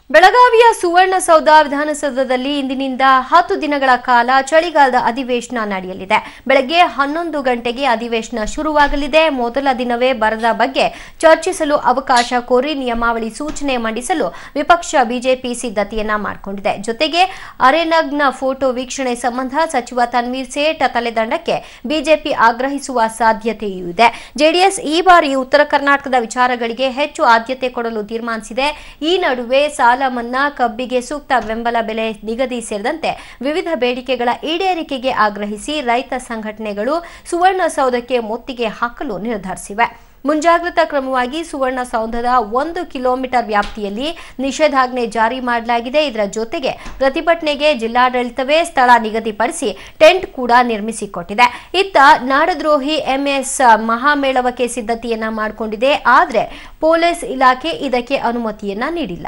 ಬೆಳಗಾವಿಯ ಸುವರ್ಣಸೌಧ ವಿಧಾನಸೌಧದಲ್ಲಿ ಇಂದಿನಿಂದ ಹತ್ತು ದಿನಗಳ ಕಾಲ ಚಳಿಗಾಲದ ಅಧಿವೇಶನ ನಡೆಯಲಿದೆ ಬೆಳಗ್ಗೆ ಹನ್ನೊಂದು ಗಂಟೆಗೆ ಅಧಿವೇಶನ ಶುರುವಾಗಲಿದೆ ಮೊದಲ ದಿನವೇ ಬರದ ಬಗ್ಗೆ ಚರ್ಚಿಸಲು ಅವಕಾಶ ಕೋರಿ ನಿಯಮಾವಳಿ ಸೂಚನೆ ಮಂಡಿಸಲು ವಿಪಕ್ಷ ಬಿಜೆಪಿ ಸಿದ್ಧತೆಯನ್ನ ಮಾಡಿಕೊಂಡಿದೆ ಜೊತೆಗೆ ಅರೆನಗ್ನ ಫೋಟೋ ವೀಕ್ಷಣೆ ಸಂಬಂಧ ಸಚಿವ ತನ್ವೀರ್ ಸೇಠ್ ತಲೆದಂಡಕ್ಕೆ ಬಿಜೆಪಿ ಆಗ್ರಹಿಸುವ ಸಾಧ್ಯತೆಯೂ ಇದೆ ಜೆಡಿಎಸ್ ಈ ಬಾರಿ ಉತ್ತರ ಕರ್ನಾಟಕದ ವಿಚಾರಗಳಿಗೆ ಹೆಚ್ಚು ಆದ್ಯತೆ ಕೊಡಲು ತೀರ್ಮಾನಿಸಿದೆ ಈ ನಡುವೆ ಸಾಲ ಮನ್ನಾ ಕಬ್ಬಿಗೆ ಸೂಕ್ತ ಬೆಂಬಲ ಬೆಲೆ ನಿಗದಿ ಸೇರಿದಂತೆ ವಿವಿಧ ಬೇಡಿಕೆಗಳ ಈಡೇರಿಕೆಗೆ ಆಗ್ರಹಿಸಿ ರೈತ ಸಂಘಟನೆಗಳು ಸುವರ್ಣಸೌಧಕ್ಕೆ ಮುತ್ತಿಗೆ ಹಾಕಲು ನಿರ್ಧರಿಸಿವೆ ಮುಂಜಾಗ್ರತಾ ಕ್ರಮವಾಗಿ ಸುವರ್ಣಸೌಧದ ಒಂದು ಕಿಲೋಮೀಟರ್ ವ್ಯಾಪ್ತಿಯಲ್ಲಿ ನಿಷೇಧಾಜ್ಞೆ ಜಾರಿ ಮಾಡಲಾಗಿದೆ ಇದರ ಜೊತೆಗೆ ಪ್ರತಿಭಟನೆಗೆ ಜಿಲ್ಲಾಡಳಿತವೇ ಸ್ಥಳ ನಿಗದಿಪಡಿಸಿ ಟೆಂಟ್ ಕೂಡ ನಿರ್ಮಿಸಿಕೊಟ್ಟಿದೆ ಇತ್ತ ನಾಡದ್ರೋಹಿ ಎಂಎಸ್ ಮಹಾಮೇಳವಕ್ಕೆ ಸಿದ್ಧತೆಯನ್ನ ಮಾಡಿಕೊಂಡಿದೆ ಆದರೆ ಪೊಲೀಸ್ ಇಲಾಖೆ ಇದಕ್ಕೆ ಅನುಮತಿಯನ್ನ ನೀಡಿಲ್ಲ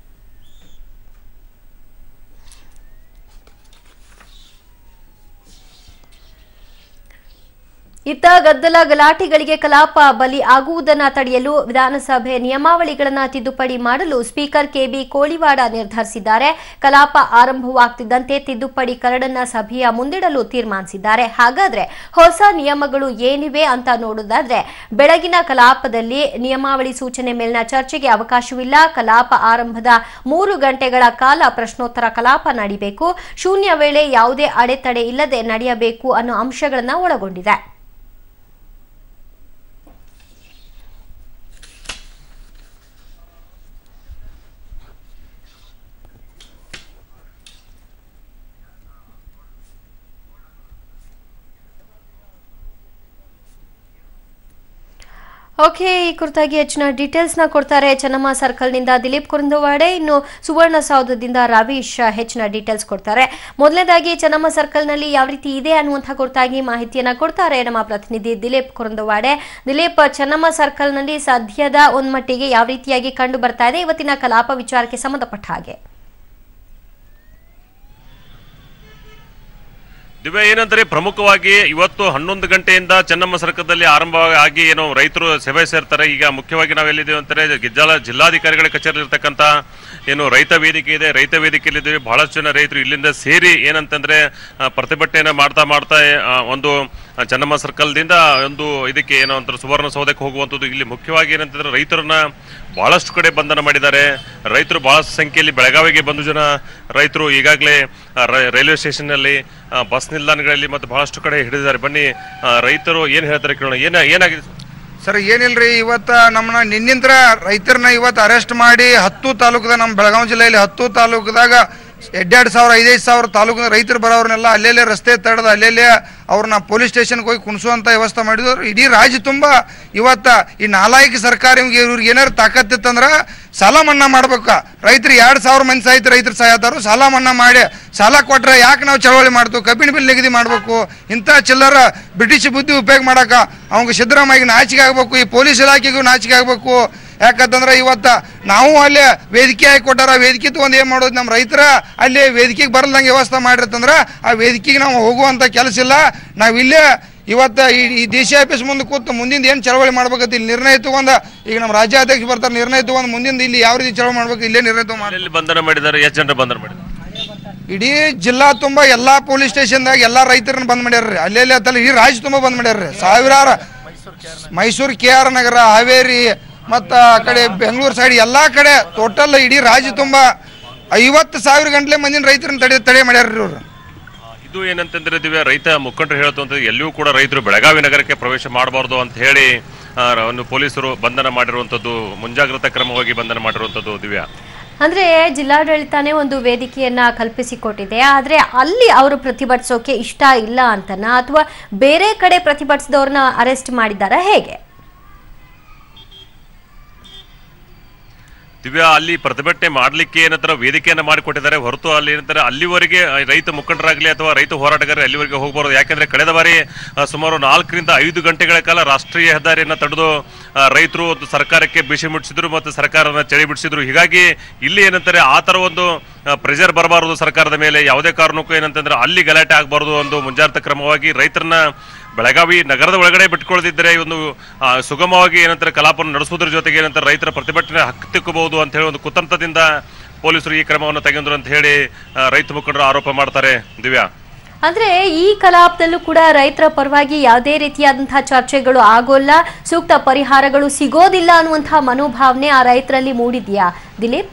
ಇತ್ತ ಗದ್ದಲ ಗಲಾಟೆಗಳಿಗೆ ಕಲಾಪ ಬಲಿ ಆಗುವುದನ್ನ ತಡೆಯಲು ವಿಧಾನಸಭೆ ನಿಯಮಾವಳಿಗಳನ್ನ ತಿದ್ದುಪಡಿ ಮಾಡಲು ಸ್ಪೀಕರ್ ಕೆಬಿ ಕೋಳಿವಾಡ ನಿರ್ಧರಿಸಿದ್ದಾರೆ ಕಲಾಪ ಆರಂಭವಾಗ್ತಿದ್ದಂತೆ ತಿದ್ದುಪಡಿ ಕರಡನ್ನ ಸಭೆಯ ಮುಂದಿಡಲು ತೀರ್ಮಾನಿಸಿದ್ದಾರೆ ಹಾಗಾದ್ರೆ ಹೊಸ ನಿಯಮಗಳು ಏನಿವೆ ಅಂತ ನೋಡೋದಾದ್ರೆ ಬೆಳಗಿನ ಕಲಾಪದಲ್ಲಿ ನಿಯಮಾವಳಿ ಸೂಚನೆ ಮೇಲಿನ ಚರ್ಚೆಗೆ ಅವಕಾಶವಿಲ್ಲ ಕಲಾಪ ಆರಂಭದ ಮೂರು ಗಂಟೆಗಳ ಕಾಲ ಪ್ರಶ್ನೋತ್ತರ ಕಲಾಪ ನಡೀಬೇಕು ಶೂನ್ಯ ವೇಳೆ ಯಾವುದೇ ಅಡೆತಡೆ ಇಲ್ಲದೆ ನಡೆಯಬೇಕು ಅನ್ನೋ ಅಂಶಗಳನ್ನ ಒಳಗೊಂಡಿದೆ ಓಕೆ ಈ ಕುರಿತಾಗಿ ಹೆಚ್ಚಿನ ಡೀಟೇಲ್ಸ್ ನ ಕೊಡ್ತಾರೆ ಚೆನ್ನಮ್ಮ ಸರ್ಕಲ್ ನಿಂದ ದಿಲೀಪ್ ಕುರುಂದವಾಡೆ ಇನ್ನು ಸುವರ್ಣಸೌಧದಿಂದ ರವೀಶ್ ಹೆಚ್ಚಿನ ಡೀಟೇಲ್ಸ್ ಕೊಡ್ತಾರೆ ಮೊದಲನೇದಾಗಿ ಚೆನ್ನಮ್ಮ ಸರ್ಕಲ್ ನಲ್ಲಿ ಯಾವ ರೀತಿ ಇದೆ ಅನ್ನುವಂಥ ಕುರಿತಾಗಿ ಮಾಹಿತಿಯನ್ನ ಕೊಡ್ತಾರೆ ನಮ್ಮ ಪ್ರತಿನಿಧಿ ದಿಲೀಪ್ ಕುರುಂದವಾಡೆ ದಿಲೀಪ್ ಚೆನ್ನಮ್ಮ ಸರ್ಕಲ್ ನಲ್ಲಿ ಸದ್ಯದ ಒಂದ್ ಮಟ್ಟಿಗೆ ಯಾವ ರೀತಿಯಾಗಿ ಕಂಡು ಬರ್ತಾ ಇದೆ ಇವತ್ತಿನ ಕಲಾಪ ವಿಚಾರಕ್ಕೆ ಸಂಬಂಧಪಟ್ಟ ಹಾಗೆ ದಿವ್ಯ ಏನಂದ್ರೆ ಪ್ರಮುಖವಾಗಿ ಇವತ್ತು ಹನ್ನೊಂದು ಗಂಟೆಯಿಂದ ಚೆನ್ನಮ್ಮ ಸರ್ಕಲ್ದಲ್ಲಿ ಆರಂಭ ಆಗಿ ಏನು ರೈತರು ಸಭೆ ಸೇರ್ತಾರೆ ಈಗ ಮುಖ್ಯವಾಗಿ ನಾವು ಎಲ್ಲಿದ್ದೀವಿ ಅಂತಾರೆ ಗಿಜ್ಜಾಲ ಜಿಲ್ಲಾಧಿಕಾರಿಗಳ ಕಚೇರಿ ಇರ್ತಕ್ಕಂಥ ಏನು ರೈತ ವೇದಿಕೆ ಇದೆ ರೈತ ವೇದಿಕೆಯಲ್ಲಿದ್ದೀವಿ ಬಹಳಷ್ಟು ಜನ ರೈತರು ಇಲ್ಲಿಂದ ಸೇರಿ ಏನಂತಂದ್ರೆ ಆ, ಪ್ರತಿಭಟನೆಯನ್ನ ಮಾಡ್ತಾ ಮಾಡ್ತಾ ಆ, ಒಂದು ಚೆನ್ನಮ್ಮ ಸರ್ಕಲ್ದಿಂದ ಒಂದು ಇದಕ್ಕೆ ಏನೋ ಅಂತಾರೆ ಸುವರ್ಣಸೌಧಕ್ಕೆ ಹೋಗುವಂಥದ್ದು ಇಲ್ಲಿ ಮುಖ್ಯವಾಗಿ ಏನಂತಂದ್ರೆ ರೈತರನ್ನ ಬಹಳಷ್ಟು ಕಡೆ ಬಂಧನ ಮಾಡಿದ್ದಾರೆ ರೈತರು ಬಹಳಷ್ಟು ಸಂಖ್ಯೆಯಲ್ಲಿ ಬೆಳಗಾವಿಗೆ ಬಂದು ಜನ ರೈತರು ಈಗಾಗಲೇ ಆ, ರ- ರೈಲ್ವೆ ಸ್ಟೇಷನ್ನಲ್ಲಿ ಆ, ಬಸ್ ನಿಲ್ದಾಣಗಳಲ್ಲಿ ಮತ್ತು ಬಹಳಷ್ಟು ಕಡೆ ಹಿಡಿದಿದ್ದಾರೆ ಬನ್ನಿ ಆ, ರೈತರು ಏನ್ ಹೇಳ್ತಾರೆ ಕೇಳೋಣ ಏನ ಏನಾಗಿದೆ ಸರ್ ಏನಿಲ್ರಿ ಇವತ್ತ ನಮ್ಮನ್ನ ನಿನ್ನಿಂತ್ರ ರೈತರನ್ನ ಇವತ್ತು ಅರೆಸ್ಟ್ ಮಾಡಿ ಹತ್ತು ತಾಲೂಕದ ನಮ್ಮ ಬೆಳಗಾವಿ ಜಿಲ್ಲೆಯಲ್ಲಿ ಹತ್ತು ತಾಲೂಕದಾಗ ಎರಡೆರಡು ಸಾವಿರ ಐದೈದು ಸಾವಿರ ತಾಲೂಕಿನ ರೈತರು ಬರೋರ್ನೆಲ್ಲ ಅಲ್ಲೆಲ್ಲೇ ರಸ್ತೆ ತಡೆದು ಅಲ್ಲೆಲ್ಲೇ ಅವ್ರನ್ನ ಪೊಲೀಸ್ ಸ್ಟೇಷನ್ಗೆ ಹೋಗಿ ಕುಣಿಸುವಂತ ವ್ಯವಸ್ಥೆ ಮಾಡಿದ್ರು ಇಡೀ ರಾಜ್ಯ ತುಂಬ ಇವತ್ತ ಈ ನಾಲಾಯಕ ಸರ್ಕಾರ ಇವ್ರಿಗೆ ಇವ್ರಿಗೆ ಏನಾರು ತಾಕತ್ತಿತ್ತಂದ್ರ ಸಾಲ ಮನ್ನಾ ಮಾಡ್ಬೇಕ ರೈತರು ಎರಡು ಸಾವಿರ ಮಂದಿ ಸಾಯ್ತು ರೈತರು ಸಾಯತಾರು ಸಾಲ ಮನ್ನಾ ಮಾಡಿ ಸಾಲ ಕೊಟ್ರೆ ಯಾಕೆ ನಾವು ಚಳವಳಿ ಮಾಡ್ತು ಕಬ್ಬಿಣ ಬಿಲ್ ನಿಗದಿ ಮಾಡಬೇಕು ಇಂಥ ಚಿಲ್ಲರ ಬ್ರಿಟಿಷ್ ಬುದ್ಧಿ ಉಪಯೋಗ ಮಾಡಕ ಅವಂಗ ಸಿದ್ದರಾಮಯ್ಯಗೆ ನಾಚಿಕೆ ಆಗ್ಬೇಕು ಈ ಪೊಲೀಸ್ ಇಲಾಖೆಗೂ ನಾಚಿಕೆ ಆಗ್ಬೇಕು ಯಾಕಂತಂದ್ರೆ ಇವತ್ತ ನಾವು ಅಲ್ಲೇ ವೇದಿಕೆ ಹಾಕಿ ಕೊಟ್ಟಾರ ವೇದಿಕೆ ತಗೊಂಡು ಏನು ಮಾಡೋದು ನಮ್ಮ ರೈತರ ಅಲ್ಲಿ ವೇದಿಕೆಗೆ ಬರಲ್ದಂಗೆ ವ್ಯವಸ್ಥೆ ಮಾಡಿರ್ತಂದ್ರೆ ಆ ವೇದಿಕೆಗೆ ನಾವು ಹೋಗುವಂಥ ಕೆಲಸ ಇಲ್ಲ ನಾವು ಇಲ್ಲೇ ಇವತ್ತು ಈ ಈ ಡಿ ಸಿ ಆಫೀಸ್ ಮುಂದೆ ಕೂತು ಮುಂದಿಂದ ಏನು ಚಳವಳಿ ಮಾಡ್ಬೇಕಂತ ಇಲ್ಲಿ ನಿರ್ಣಯ ತಗೊಂಡ ಈಗ ನಮ್ಮ ರಾಜ್ಯಾಧ್ಯಕ್ಷ ಬರ್ತಾರೆ ನಿರ್ಣಯ ತಗೊಂಡು ಮುಂದಿಂದ ಇಲ್ಲಿ ಯಾವ ರೀತಿ ಚಳವಳಿ ಮಾಡ್ಬೇಕು ಇಲ್ಲೇ ನಿರ್ಣಯ ತಗೊಂಡು ಎಲ್ಲಿ ಬಂಧನ ಮಾಡಿದ್ದಾರೆ ಎಷ್ಟು ಜನರು ಬಂಧನ ಮಾಡಿದ್ದಾರೆ ಇಡೀ ಜಿಲ್ಲಾ ತುಂಬ ಎಲ್ಲಾ ಪೊಲೀಸ್ ಸ್ಟೇಷನ್ದಾಗ ಎಲ್ಲಾ ರೈತರನ್ನ ಬಂದ್ ಮಾಡ್ಯಾರ್ರಿ ಅಲ್ಲೆಲ್ಲಿ ಅಂತಲ್ಲ ಇಡೀ ರಾಜ್ಯ ತುಂಬ ಬಂದ್ ಮಾಡ್ಯಾರ್ರಿ ಸಾವಿರಾರು ಮೈಸೂರು ಕೆ ಆರ್ ನಗರ ಹಾವೇರಿ ಮತ್ತ ಆ ಕಡೆ ಬೆಂಗಳೂರು ಸೈಡ್ ಎಲ್ಲಾ ಕಡೆ ಟೋಟಲ್ ಇಡೀ ರಾಜ್ಯ ತುಂಬ ಐವತ್ತು ಸಾವಿರ ಗಂಟ್ಲೆ ಮಂದಿನ ರೈತರನ್ನ ತಡೆ ತಡೆ ಮಾಡ್ಯಾರ್ರಿ ಇವ್ರು ಇದು ಏನಂತಂದ್ರೆ ದಿವ್ಯ ರೈತ ಮುಖಂಡರು ಹೇಳುತ್ತಂದ್ರೆ ಎಲ್ಲಿಯೂ ಕೂಡ ರೈತರು ಬೆಳಗಾವಿ ನಗರಕ್ಕೆ ಪ್ರವೇಶ ಮಾಡಬಾರ್ದು ಅಂತ ಹೇಳಿ ಆ, ಒಂದು ಪೊಲೀಸರು ಬಂಧನ ಮಾಡಿರುವಂತದ್ದು ಮುಂಜಾಗ್ರತಾ ಕ್ರಮವಾಗಿ ಬಂಧನ ಮಾಡಿರುವಂತದ್ದು ದಿವ್ಯ ಅಂದ್ರೆ ಜಿಲ್ಲಾಡಳಿತನೇ ಒಂದು ವೇದಿಕೆಯನ್ನ ಕಲ್ಪಿಸಿಕೊಟ್ಟಿದೆ ಆದ್ರೆ ಅಲ್ಲಿ ಅವರು ಪ್ರತಿಭಟಿಸೋಕೆ ಇಷ್ಟ ಇಲ್ಲ ಅಂತನ ಅಥವಾ ಬೇರೆ ಕಡೆ ಪ್ರತಿಭಟಿಸಿದವ್ರನ್ನ ಅರೆಸ್ಟ್ ಮಾಡಿದಾರಾ ಹೇಗೆ ದಿವ್ಯಾ ಅಲ್ಲಿ ಪ್ರತಿಭಟನೆ ಮಾಡ್ಲಿಕ್ಕೆ ಏನಂತಾರೆ ವೇದಿಕೆಯನ್ನ ಮಾಡಿಕೊಟ್ಟಿದ್ದಾರೆ ಹೊರತು ಅಲ್ಲಿ ಏನಂತಾರೆ ಅಲ್ಲಿವರೆಗೆ ಆ, ರೈತ ಮುಖಂಡರಾಗ್ಲಿ ಅಥವಾ ರೈತ ಹೋರಾಟಗಾರರು ಅಲ್ಲಿವರೆಗೆ ಹೋಗಬಾರದು ಯಾಕಂದ್ರೆ ಕಳೆದ ಬಾರಿ ಆ, ಸುಮಾರು ನಾಲ್ಕರಿಂದ ಐದು ಗಂಟೆಗಳ ಕಾಲ ರಾಷ್ಟ್ರೀಯ ಹೆದ್ದಾರಿಯನ್ನ ತಡೆದು ಆ, ರೈತರು ಒಂದು ಸರ್ಕಾರಕ್ಕೆ ಬಿಸಿ ಮುಟ್ಟಿಸಿದ್ರು ಮತ್ತು ಸರ್ಕಾರನ ಚಳಿ ಬಿಡಿಸಿದ್ರು ಹೀಗಾಗಿ ಇಲ್ಲಿ ಏನಂತಾರೆ ಆ ತರ ಒಂದು ಪ್ರೆಷರ್ ಬರಬಾರದು ಸರ್ಕಾರದ ಮೇಲೆ ಯಾವುದೇ ಕಾರಣಕ್ಕೂ ಏನಂತಂದ್ರೆ ಅಲ್ಲಿ ಗಲಾಟೆ ಆಗಬಾರದು ಒಂದು ಮುಂಜಾಗ್ರತಾ ಕ್ರಮವಾಗಿ ರೈತರನ್ನ ಬೆಳಗಾವಿ ನಗರದ ಒಳಗಡೆ ಬಿಟ್ಕೊಳ್ಳದಿದ್ದರೆ ಈ ಒಂದು ಆ, ಸುಗಮವಾಗಿ ಏನಂತಾರೆ ಕಲಾಪವನ್ನು ನಡೆಸುವುದರ ಜೊತೆಗೆ ಏನಂತಾರೆ ರೈತರ ಪ್ರತಿಭಟನೆ ಹಕ್ಕಿಕ್ಕಬಹುದು ಅಂತ ಹೇಳಿ ಒಂದು ಕುತಂತ್ರದಿಂದ ಪೊಲೀಸರು ಈ ಕ್ರಮವನ್ನು ತೆಗೆದ್ರು ಅಂತ ಹೇಳಿ ಆ, ರೈತ ಮುಖಂಡರು ಆರೋಪ ಮಾಡ್ತಾರೆ ದಿವ್ಯಾ ಅಂದ್ರೆ ಈ ಕಲಾಪದಲ್ಲೂ ಕೂಡ ರೈತರ ಪರವಾಗಿ ಯಾವುದೇ ರೀತಿಯಾದಂತಹ ಚರ್ಚೆಗಳು ಆಗೋಲ್ಲ ಸೂಕ್ತ ಪರಿಹಾರಗಳು ಸಿಗೋದಿಲ್ಲ ಅನ್ನುವಂತಹ ಮನೋಭಾವನೆ ಆ ರೈತರಲ್ಲಿ ಮೂಡಿದ್ಯಾ ದಿಲೀಪ್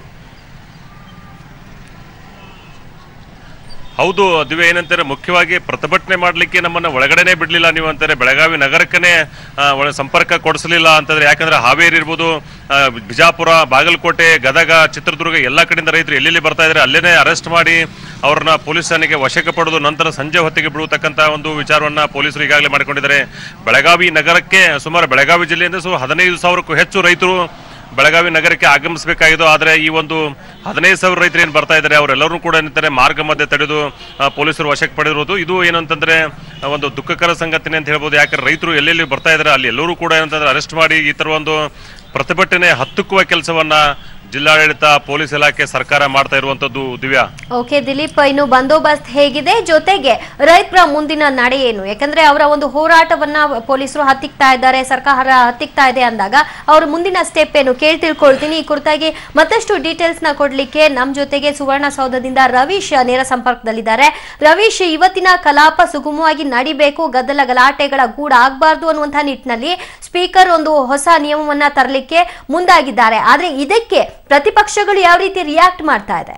ಹೌದು ದಿವ್ಯ ಏನಂತಾರೆ ಮುಖ್ಯವಾಗಿ ಪ್ರತಿಭಟನೆ ಮಾಡ್ಲಿಕ್ಕೆ ನಮ್ಮನ್ನ ಒಳಗಡೆನೆ ಬಿಡ್ಲಿಲ್ಲ ನೀವು ಅಂತಾರೆ ಬೆಳಗಾವಿ ನಗರಕ್ಕನೆ ಆ, ಒಳ ಸಂಪರ್ಕ ಕೊಡಿಸಲಿಲ್ಲ ಅಂತಂದ್ರೆ ಯಾಕಂದ್ರೆ ಹಾವೇರಿ ಇರ್ಬೋದು ಆ, ಬಿಜಾಪುರ ಬಾಗಲಕೋಟೆ ಗದಗ ಚಿತ್ರದುರ್ಗ ಎಲ್ಲ ಕಡೆಯಿಂದ ರೈತರು ಎಲ್ಲೆಲ್ಲಿ ಬರ್ತಾ ಇದ್ರೆ ಅಲ್ಲೇನೆ ಅರೆಸ್ಟ್ ಮಾಡಿ ಅವ್ರನ್ನ ಪೊಲೀಸ್ ಠಾಣೆಗೆ ವಶಕ್ಕೆ ಪಡೆದು ನಂತರ ಸಂಜೆ ಹೊತ್ತಿಗೆ ಬಿಡುತ್ತಕ್ಕಂತ ಒಂದು ವಿಚಾರವನ್ನ ಪೊಲೀಸರು ಈಗಾಗಲೇ ಮಾಡಿಕೊಂಡಿದ್ದಾರೆ ಬೆಳಗಾವಿ ನಗರಕ್ಕೆ ಸುಮಾರು ಬೆಳಗಾವಿ ಜಿಲ್ಲೆಯಿಂದ ಸು ಹದಿನೈದು ಸಾವಿರಕ್ಕೂ ಹೆಚ್ಚು ರೈತರು ಬೆಳಗಾವಿ ನಗರಕ್ಕೆ ಆಗಮಿಸಬೇಕಾಗಿದ್ದು ಆದರೆ ಈ ಒಂದು ಹದಿನೈದು ಸಾವಿರ ರೈತರು ಏನು ಬರ್ತಾ ಇದ್ದಾರೆ ಅವರೆಲ್ಲರೂ ಕೂಡ ಏನಂತಾರೆ ಮಾರ್ಗ ಮಧ್ಯೆ ತಡೆದು ಆ, ಪೊಲೀಸರು ವಶಕ್ಕೆ ಪಡೆದಿರೋದು ಇದು ಏನು ಅಂತಂದ್ರೆ ಆ, ಒಂದು ದುಃಖಕರ ಸಂಗತಿನೇ ಅಂತ ಹೇಳ್ಬೋದು ಯಾಕಂದ್ರೆ ರೈತರು ಎಲ್ಲೆಲ್ಲಿ ಬರ್ತಾ ಇದ್ದಾರೆ ಅಲ್ಲಿ ಎಲ್ಲರೂ ಕೂಡ ಏನಂತಂದ್ರೆ ಅರೆಸ್ಟ್ ಮಾಡಿ ಈ ತರ ಒಂದು ಪ್ರತಿಭಟನೆ ಹತ್ತುಕ್ಕುವ ಕೆಲಸವನ್ನ ಜಿಲ್ಲಾಡಳಿತ ಪೊಲೀಸ್ ಇಲಾಖೆ ಸರ್ಕಾರ ಮಾಡ್ತಾ ಇರುವಂತದ್ದು ದಿವ್ಯಾ ಓಕೆ ದಿಲೀಪ್ ಇನ್ನು ಬಂದೋಬಸ್ತ್ ಹೇಗಿದೆ ಜೊತೆಗೆ ರೈತರ ಮುಂದಿನ ನಡೆ ಏನು ಯಾಕಂದ್ರೆ ಅವರ ಒಂದು ಹೋರಾಟವನ್ನ ಪೊಲೀಸರು ಹತ್ತಿಕ್ತಾ ಇದ್ದಾರೆ ಸರ್ಕಾರ ಹತ್ತಿಕ್ತಾ ಇದೆ ಅಂದಾಗ ಅವ್ರ ಮುಂದಿನ ಸ್ಟೆಪ್ ಏನು ಕೇಳಿ ತಿಳ್ಕೊಳ್ತೀನಿ ಈ ಕುರಿತಾಗಿ ಮತ್ತಷ್ಟು ಡೀಟೇಲ್ಸ್ ನ ಕೊಡ್ಲಿಕ್ಕೆ ನಮ್ ಜೊತೆಗೆ ಸುವರ್ಣಸೌಧದಿಂದ ರವೀಶ್ ನೇರ ಸಂಪರ್ಕದಲ್ಲಿದ್ದಾರೆ ರವೀಶ್ ಇವತ್ತಿನ ಕಲಾಪ ಸುಗಮವಾಗಿ ನಡಿಬೇಕು ಗದ್ದಲ ಗಲಾಟೆಗಳ ಗೂಡ ಆಗ್ಬಾರ್ದು ಅನ್ನುವಂತಹ ನಿಟ್ಟಿನಲ್ಲಿ ಸ್ಪೀಕರ್ ಒಂದು ಹೊಸ ನಿಯಮವನ್ನ ತರಲಿಕ್ಕೆ ಮುಂದಾಗಿದ್ದಾರೆ ಆದ್ರೆ ಇದಕ್ಕೆ ಪ್ರತಿಪಕ್ಷಗಳು ಯಾವ ರೀತಿ ರಿಯಾಕ್ಟ್ ಮಾಡ್ತಾ ಇದೆ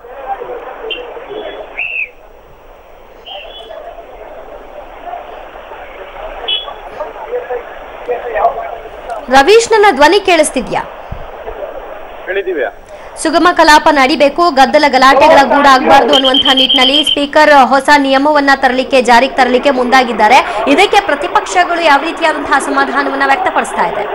ರವೀಶ್ ನನ್ನ ಧ್ವನಿ ಕೇಳಿಸ್ತಿದ್ಯಾ ಹೇಳಿದೀವಿ ಸುಗಮ ಕಲಾಪ ನಡಿಬೇಕು ಗದ್ದಲ ಗಲಾಟೆಗಳ ಗೂಡ ಆಗಬಾರ್ದು ಅನ್ನುವಂತಹ ನಿಟ್ಟಿನಲ್ಲಿ ಸ್ಪೀಕರ್ ಹೊಸ ನಿಯಮವನ್ನ ತರಲಿಕ್ಕೆ ಜಾರಿಗೆ ತರಲಿಕ್ಕೆ ಮುಂದಾಗಿದ್ದಾರೆ ಇದಕ್ಕೆ ಪ್ರತಿಪಕ್ಷಗಳು ಯಾವ ರೀತಿಯಾದಂತಹ ಅಸಮಾಧಾನವನ್ನ ವ್ಯಕ್ತಪಡಿಸ್ತಾ ಇದೆ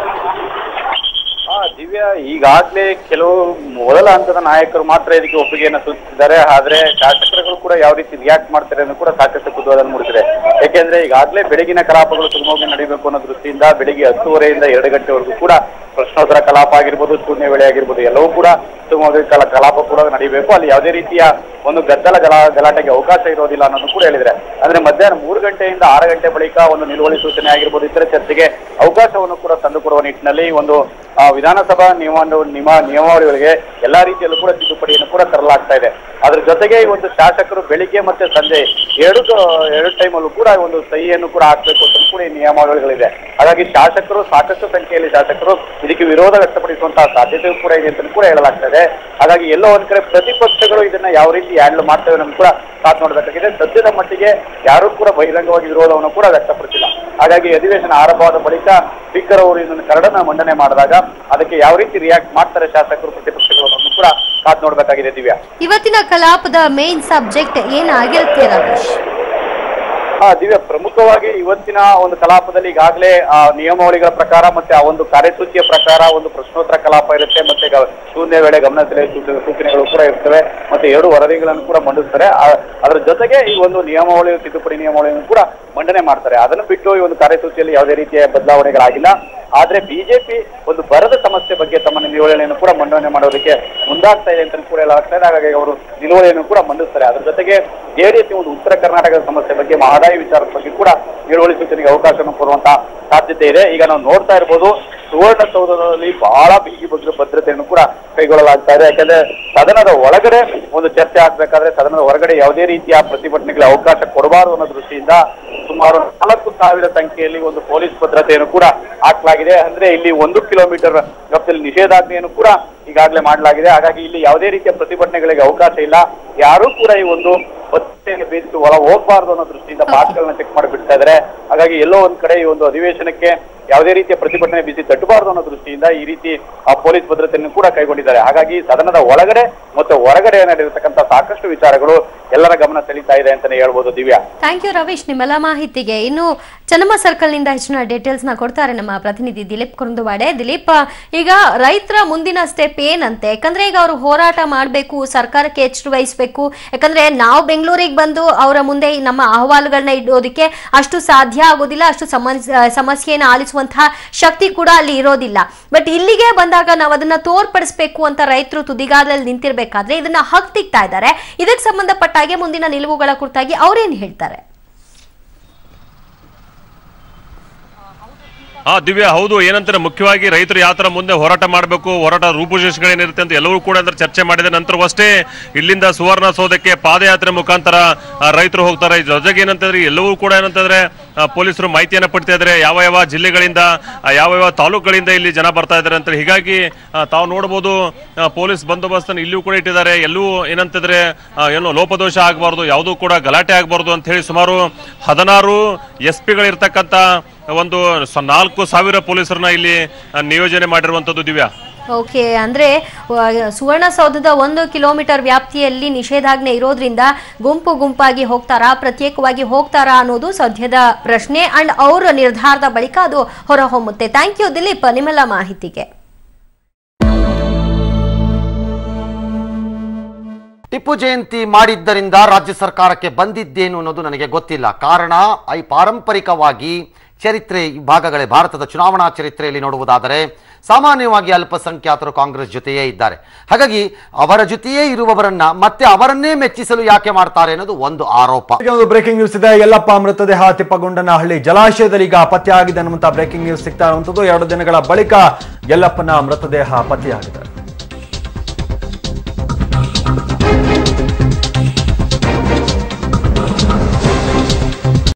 ಆ ದಿವ್ಯ ಈಗಾಗ್ಲೇ ಕೆಲವು ಮೊದಲ ಹಂತದ ನಾಯಕರು ಮಾತ್ರ ಇದಕ್ಕೆ ಒಪ್ಪಿಗೆಯನ್ನು ಸೂಚಿಸಿದ್ದಾರೆ ಆದ್ರೆ ಶಾಸಕರುಗಳು ಕೂಡ ಯಾವ ರೀತಿ ರಿಯಾಕ್ಟ್ ಮಾಡ್ತಾರೆ ಅನ್ನೋ ಕೂಡ ಸಾಕಷ್ಟು ಕುತೂಹಲ ಮೂಡಿಸಿದೆ ಯಾಕೆಂದ್ರೆ ಈಗಾಗಲೇ ಬೆಳಗಿನ ಕಲಾಪಗಳು ಸುಗಮವಾಗಿ ನಡೀಬೇಕು ಅನ್ನೋ ದೃಷ್ಟಿಯಿಂದ ಬೆಳಿಗ್ಗೆ ಹತ್ತುವರೆಯಿಂದ ಎರಡು ಗಂಟೆವರೆಗೂ ಕೂಡ ಪ್ರಶ್ನೋತ್ತರ ಕಲಾಪ ಆಗಿರ್ಬೋದು ಶೂನ್ಯ ವೇಳೆ ಆಗಿರ್ಬೋದು ಎಲ್ಲವೂ ಕೂಡ ಸುಗಮವಾಗಿ ಕಲ ಕಲಾಪ ಕೂಡ ನಡೀಬೇಕು ಅಲ್ಲಿ ಯಾವುದೇ ರೀತಿಯ ಒಂದು ಗದ್ದಲ ಗಲ ಗಲಾಟೆಗೆ ಅವಕಾಶ ಇರೋದಿಲ್ಲ ಅನ್ನೋದು ಕೂಡ ಹೇಳಿದ್ರೆ ಅಂದ್ರೆ ಮಧ್ಯಾಹ್ನ ಮೂರು ಗಂಟೆಯಿಂದ ಆರು ಗಂಟೆ ಬಳಿಕ ಒಂದು ನಿಲುವಳಿ ಸೂಚನೆ ಆಗಿರ್ಬೋದು ಇತರ ಚರ್ಚೆಗೆ ಅವಕಾಶವನ್ನು ಕೂಡ ತಂದುಕೊಡುವ ನಿಟ್ಟಿನಲ್ಲಿ ಒಂದು ಆ, ವಿಧಾನಸಭಾ ನಿಯಮ ನಿಯಮ ನಿಯಮಾವಳಿಗಳಿಗೆ ಎಲ್ಲಾ ರೀತಿಯಲ್ಲೂ ಕೂಡ ತಿದ್ದುಪಡಿಯನ್ನು ಕೂಡ ತರಲಾಗ್ತಾ ಇದೆ ಅದ್ರ ಜೊತೆಗೆ ಈ ಒಂದು ಶಾಸಕರು ಬೆಳಿಗ್ಗೆ ಮತ್ತೆ ಸಂಜೆ ಎರಡು ಎರಡು ಟೈಮಲ್ಲೂ ಕೂಡ ಒಂದು ಸಹಿಯನ್ನು ಕೂಡ ಹಾಕ್ಬೇಕು ಅಂತ ಕೂಡ ಈ ನಿಯಮಾವಳಿಗಳಿದೆ ಹಾಗಾಗಿ ಶಾಸಕರು ಸಾಕಷ್ಟು ಸಂಖ್ಯೆಯಲ್ಲಿ ಶಾಸಕರು ಇದಕ್ಕೆ ವಿರೋಧ ವ್ಯಕ್ತಪಡಿಸುವಂತಹ ಸಾಧ್ಯತೆಯೂ ಕೂಡ ಇದೆ ಅಂತ ಕೂಡ ಹೇಳಲಾಗ್ತಾ ಇದೆ ಹಾಗಾಗಿ ಎಲ್ಲೋ ಒಂದ್ ಕಡೆ ಪ್ರತಿಪಕ್ಷಗಳು ಇದನ್ನ ಯಾವ ರೀತಿ ಹ್ಯಾಂಡಲ್ ಮಾಡ್ತೇವೆ ಅನ್ನೋದು ಕೂಡ ಕಾತ್ ನೋಡಬೇಕಾಗಿದೆ ಸದ್ಯದ ಮಟ್ಟಿಗೆ ಯಾರೂ ಕೂಡ ಬಹಿರಂಗವಾಗಿ ವಿರೋಧವನ್ನು ಕೂಡ ವ್ಯಕ್ತಪಡಿಸಿಲ್ಲ ಹಾಗಾಗಿ ಅಧಿವೇಶನ ಆರಂಭವಾದ ಬಳಿಕ ಸ್ಪೀಕರ್ ಅವರು ಇದನ್ನು ಕರಡನ್ನ ಮಂಡನೆ ಮಾಡಿದಾಗ ಅದಕ್ಕೆ ಯಾವ ರೀತಿ ರಿಯಾಕ್ಟ್ ಮಾಡ್ತಾರೆ ಶಾಸಕರು ಪ್ರತಿಪಕ್ಷಗಳು ಅನ್ನೋದನ್ನು ಕೂಡ ಕಾತ್ ನೋಡಬೇಕಾಗಿದೆ ದಿವ್ಯಾ ಇವತ್ತಿನ ಕಲಾಪದ ಮೇನ್ ಸಬ್ಜೆಕ್ಟ್ ಏನಾಗಿರುತ್ತೆ ರವೀಶ್ ಆ ದಿವ್ಯ ಪ್ರಮುಖವಾಗಿ ಇವತ್ತಿನ ಒಂದು ಕಲಾಪದಲ್ಲಿ ಈಗಾಗಲೇ ಆ ನಿಯಮಾವಳಿಗಳ ಪ್ರಕಾರ ಮತ್ತೆ ಆ ಒಂದು ಕಾರ್ಯಸೂಚಿಯ ಪ್ರಕಾರ ಒಂದು ಪ್ರಶ್ನೋತ್ತರ ಕಲಾಪ ಇರುತ್ತೆ ಮತ್ತೆ ಗ- ಶೂನ್ಯ ವೇಳೆ ಗಮನ ಸೆಳೆಯುವ ಸೂಚನೆ- ಸೂಚನೆಗಳು ಕೂಡ ಇರ್ತವೆ ಮತ್ತೆ ಎರಡು ವರದಿಗಳನ್ನು ಕೂಡ ಮಂಡಿಸ್ತಾರೆ ಆ- ಅದರ ಜೊತೆಗೆ ಈ ಒಂದು ನಿಯಮಾವಳಿ ತಿದ್ದುಪಡಿ ನಿಯಮಾವಳಿಯನ್ನು ಕೂಡ ಮಂಡನೆ ಮಾಡ್ತಾರೆ ಅದನ್ನು ಬಿಟ್ಟು ಈ ಒಂದು ಕಾರ್ಯಸೂಚಿಯಲ್ಲಿ ಯಾವುದೇ ರೀತಿಯ ಬದಲಾವಣೆಗಳಾಗಿಲ್ಲ ಆದ್ರೆ ಬಿಜೆಪಿ ಒಂದು ಬರದ ಸಮಸ್ಯೆ ಬಗ್ಗೆ ತಮ್ಮ ನಿಲುವಳಿಯನ್ನು ಕೂಡ ಮಂಡನೆ ಮಾಡೋದಕ್ಕೆ ಮುಂದಾಗ್ತಾ ಇದೆ ಅಂತ ಕೂಡ ಹೇಳಲಾಗ್ತಾ ಇದೆ ಹಾಗಾಗಿ ಅವರು ನಿಲುವಳಿಯನ್ನು ಕೂಡ ಮಂಡಿಸ್ತಾರೆ ಅದ್ರ ಜೊತೆಗೆ ಜೆಡಿಎಸ್ ಒಂದು ಉತ್ತರ ಕರ್ನಾಟಕದ ಸಮಸ್ಯೆ ಬಗ್ಗೆ ಮಹದಾಯಿ ವಿಚಾರದ ಬಗ್ಗೆ ಕೂಡ ನಿಲುವಳಿ ಸೂಚನೆಗೆ ಅವಕಾಶವನ್ನು ಕೊಡುವಂತಹ ಸಾಧ್ಯತೆ ಇದೆ ಈಗ ನಾವು ನೋಡ್ತಾ ಇರ್ಬೋದು ಸುವರ್ಣಸೌಧದಲ್ಲಿ ಬಹಳ ಬಿಗಿ ಭದ್ರ ಭದ್ರತೆಯನ್ನು ಕೂಡ ಕೈಗೊಳ್ಳಲಾಗ್ತಾ ಇದೆ ಯಾಕಂದ್ರೆ ಸದನದ ಒಳಗಡೆ ಒಂದು ಚರ್ಚೆ ಆಗ್ಬೇಕಾದ್ರೆ ಸದನದ ಹೊರಗಡೆ ಯಾವುದೇ ರೀತಿಯ ಪ್ರತಿಭಟನೆಗೆ ಅವಕಾಶ ಕೊಡಬಾರದು ಅನ್ನೋ ದೃಷ್ಟಿಯಿಂದ ಸುಮಾರು ನಾಲ್ಕು ಸಾವಿರ ಸಂಖ್ಯೆಯಲ್ಲಿ ಒಂದು ಪೊಲೀಸ್ ಭದ್ರತೆಯನ್ನು ಕೂಡ ಹಾಕಲಾಗಿದೆ ಅಂದ್ರೆ ಇಲ್ಲಿ ಒಂದು ಕಿಲೋಮೀಟರ್ ವ್ಯಾಪ್ತಿಯಲ್ಲಿ ನಿಷೇಧಾಜ್ಞೆಯನ್ನು ಕೂಡ ಈಗಾಗಲೇ ಮಾಡಲಾಗಿದೆ ಹಾಗಾಗಿ ಇಲ್ಲಿ ಯಾವುದೇ ರೀತಿಯ ಪ್ರತಿಭಟನೆಗಳಿಗೆ ಅವಕಾಶ ಇಲ್ಲ ಯಾರೂ ಕೂಡ ಈ ಒಂದು ಭದ್ರತೆಗೆ ಬೇಯಿಸಿ ಒಳ ಹೋಗಬಾರ್ದು ಅನ್ನೋ ದೃಷ್ಟಿಯಿಂದ ಮಾಸ್ಕ್ಗಳನ್ನ ಚೆಕ್ ಮಾಡಿ ಬಿಡ್ತಾ ಇದ್ದಾರೆ ಹಾಗಾಗಿ ಎಲ್ಲೋ ಒಂದ್ ಕಡೆ ಈ ಒಂದು ಅಧಿವೇಶನಕ್ಕೆ ಯಾವುದೇ ರೀತಿಯ ಪ್ರತಿಭಟನೆ ಬಿಸಿ ತಟ್ಟಬಾರದು ಅನ್ನೋ ದೃಷ್ಟಿಯಿಂದ ಈ ರೀತಿ ಆ ಪೊಲೀಸ್ ಭದ್ರತೆಯನ್ನು ಕೂಡ ಕೈಗೊಂಡಿದ್ದಾರೆ ಹಾಗಾಗಿ ಸದನದ ಒಳಗಡೆ ಮತ್ತು ಹೊರಗಡೆ ನಡೆದಿರತಕ್ಕಂತ ಸಾಕಷ್ಟು ವಿಚಾರಗಳು ಎಲ್ಲರ ಗಮನ ಸೆಳೀತಾ ಇದೆ ಅಂತಾನೆ ಹೇಳ್ಬೋದು ದಿವ್ಯಾ ಥ್ಯಾಂಕ್ ಯು ರವೀಶ್ ನಿಮ್ಮೆಲ್ಲ ಮಾಹಿತಿಗೆ ಇನ್ನು ಚನ್ನಮ್ಮ ಸರ್ಕಲ್ ನಿಂದ ಹೆಚ್ಚಿನ ಡೀಟೇಲ್ಸ್ ನ ಕೊಡ್ತಾರೆ ನಮ್ಮ ಪ್ರತಿನಿಧಿ ದಿಲೀಪ್ ಕುರುಂದುವಾಡೆ ದಿಲೀಪ್ ಈಗ ರೈತರ ಮುಂದಿನ ಸ್ಟೆಪ್ ಏನಂತೆ ಯಾಕಂದ್ರೆ ಈಗ ಅವರು ಹೋರಾಟ ಮಾಡಬೇಕು ಸರ್ಕಾರಕ್ಕೆ ಎಚ್ಚರ ವಹಿಸಬೇಕು ಯಾಕಂದ್ರೆ ನಾವು ಬೆಂಗಳೂರಿಗೆ ಬಂದು ಅವರ ಮುಂದೆ ಈ ನಮ್ಮ ಅಹವಾಲುಗಳನ್ನ ಇಡೋದಕ್ಕೆ ಅಷ್ಟು ಸಾಧ್ಯ ಆಗೋದಿಲ್ಲ ಅಷ್ಟು ಸಮಸ್ಯೆ ಸಮಸ್ಯೆಯನ್ನು ಆಲಿಸುವಂತಹ ಶಕ್ತಿ ಕೂಡ ಅಲ್ಲಿ ಇರೋದಿಲ್ಲ ಬಟ್ ಇಲ್ಲಿಗೆ ಬಂದಾಗ ನಾವು ಅದನ್ನ ತೋರ್ಪಡಿಸ್ಬೇಕು ಅಂತ ರೈತರು ತುದಿಗಾಲಲ್ಲಿ ನಿಂತಿರ್ಬೇಕಾದ್ರೆ ಇದನ್ನ ಹಕ್ತಿಗ್ತಾ ಇದ್ದಾರೆ ಇದಕ್ಕೆ ಸಂಬಂಧಪಟ್ಟ ಹಾಗೆ ಮುಂದಿನ ನಿಲುವುಗಳ ಕುರಿತಾಗಿ ಅವ್ರೇನ್ ಹೇಳ್ತಾರೆ ಹಾ ದಿವ್ಯ ಹೌದು ಏನಂತಾರೆ ಮುಖ್ಯವಾಗಿ ರೈತರು ಯಾವ ತರ ಮುಂದೆ ಹೋರಾಟ ಮಾಡಬೇಕು ಹೋರಾಟ ರೂಪುರೇಷೆಗಳೇನಿರುತ್ತೆ ಅಂತ ಎಲ್ಲವೂ ಕೂಡ ಅಂದ್ರೆ ಚರ್ಚೆ ಮಾಡಿದ ನಂತರವಷ್ಟೇ ಇಲ್ಲಿಂದ ಸುವರ್ಣಸೌಧಕ್ಕೆ ಪಾದಯಾತ್ರೆ ಮುಖಾಂತರ ಆ, ರೈತರು ಹೋಗ್ತಾರೆ ಜೊತೆಗೆ ಏನಂತಂದ್ರೆ ಎಲ್ಲವೂ ಕೂಡ ಏನಂತಂದ್ರೆ ಆ, ಪೊಲೀಸರು ಮಾಹಿತಿಯನ್ನ ಪಡ್ತಾ ಇದ್ದಾರೆ ಯಾವ ಯಾವ ಜಿಲ್ಲೆಗಳಿಂದ ಆ, ಯಾವ ಯಾವ ತಾಲೂಕುಗಳಿಂದ ಇಲ್ಲಿ ಜನ ಬರ್ತಾ ಇದ್ದಾರೆ ಅಂತ ಹೀಗಾಗಿ ಆ, ತಾವು ನೋಡಬಹುದು ಆ, ಪೊಲೀಸ್ ಬಂದೋಬಸ್ತ್ ಇಲ್ಲೂ ಕೂಡ ಇಟ್ಟಿದ್ದಾರೆ ಎಲ್ಲೂ ಏನಂತಂದ್ರೆ ಆ, ಏನು ಲೋಪದೋಷ ಆಗಬಾರ್ದು ಯಾವುದೂ ಕೂಡ ಗಲಾಟೆ ಆಗಬಾರ್ದು ಅಂತ ಹೇಳಿ ಸುಮಾರು ಹದಿನಾರು ಎಸ್ ಪಿಗಳಿರ್ತಕ್ಕಂಥ ಒಂದು ಸ- ನಾಲ್ಕು ಸಾವಿರ ಪೊಲೀಸರನ್ನ ಇಲ್ಲಿ ಆ, ನಿಯೋಜನೆ ಮಾಡಿರುವಂತದ್ದು ದಿವ್ಯಾ ಓಕೆ ಅಂದ್ರೆ ವ- ಸುವರ್ಣಸೌಧದ ಒಂದು ಕಿಲೋಮೀಟರ್ ವ್ಯಾಪ್ತಿಯಲ್ಲಿ ನಿಷೇಧಾಜ್ಞೆ ಇರೋದ್ರಿಂದ ಗುಂಪು ಗುಂಪಾಗಿ ಹೋಗ್ತಾರಾ ಪ್ರತ್ಯೇಕವಾಗಿ ಹೋಗ್ತಾರಾ ಅನ್ನೋದು ಸದ್ಯದ ಪ್ರಶ್ನೆ ಅಂಡ್ ಅವರ ನಿರ್ಧಾರದ ಬಳಿಕ ಅದು ಹೊರಹೊಮ್ಮುತ್ತೆ ಥ್ಯಾಂಕ್ ಯು ದಿಲೀಪ್ ನಿಮ್ಮೆಲ್ಲ ಮಾಹಿತಿಗೆ ಟಿಪ್ಪು ಜಯಂತಿ ಮಾಡಿದ್ದರಿಂದ ರಾಜ್ಯ ಸರ್ಕಾರಕ್ಕೆ ಬಂದಿದ್ದೇನು ಅನ್ನೋದು ನನಗೆ ಗೊತ್ತಿಲ್ಲ ಕಾರಣ ಐ ಪಾರಂಪರಿಕವಾಗಿ ಚರಿತ್ರೆ ಈ ಭಾಗಗಳೇ ಭಾರತದ ಚುನಾವಣಾ ಚರಿತ್ರೆಯಲ್ಲಿ ನೋಡುವುದಾದರೆ ಸಾಮಾನ್ಯವಾಗಿ ಅಲ್ಪಸಂಖ್ಯಾತರು ಕಾಂಗ್ರೆಸ್ ಜೊತೆಯೇ ಇದ್ದಾರೆ ಹಾಗಾಗಿ ಅವರ ಜೊತೆಯೇ ಇರುವವರನ್ನ ಮತ್ತೆ ಅವರನ್ನೇ ಮೆಚ್ಚಿಸಲು ಯಾಕೆ ಮಾಡ್ತಾರೆ ಅನ್ನೋದು ಒಂದು ಆರೋಪ ಈಗ ಒಂದು ಬ್ರೇಕಿಂಗ್ ನ್ಯೂಸ್ ಇದೆ ಯಲ್ಲಪ್ಪ ಮೃತದೇಹ ತಿಪ್ಪಗೊಂಡನಹಳ್ಳಿ ಜಲಾಶಯದಲ್ಲಿ ಈಗ ಪತ್ತೆಯಾಗಿದೆ ಅನ್ನುವಂತ ಬ್ರೇಕಿಂಗ್ ನ್ಯೂಸ್ ಸಿಗ್ತಾ ಇರುವಂತದ್ದು ಎರಡು ದಿನಗಳ ಬಳಿಕ ಯಲ್ಲಪ್ಪನ ಮೃತದೇಹ ಪತ್ತೆಯಾಗಿದೆ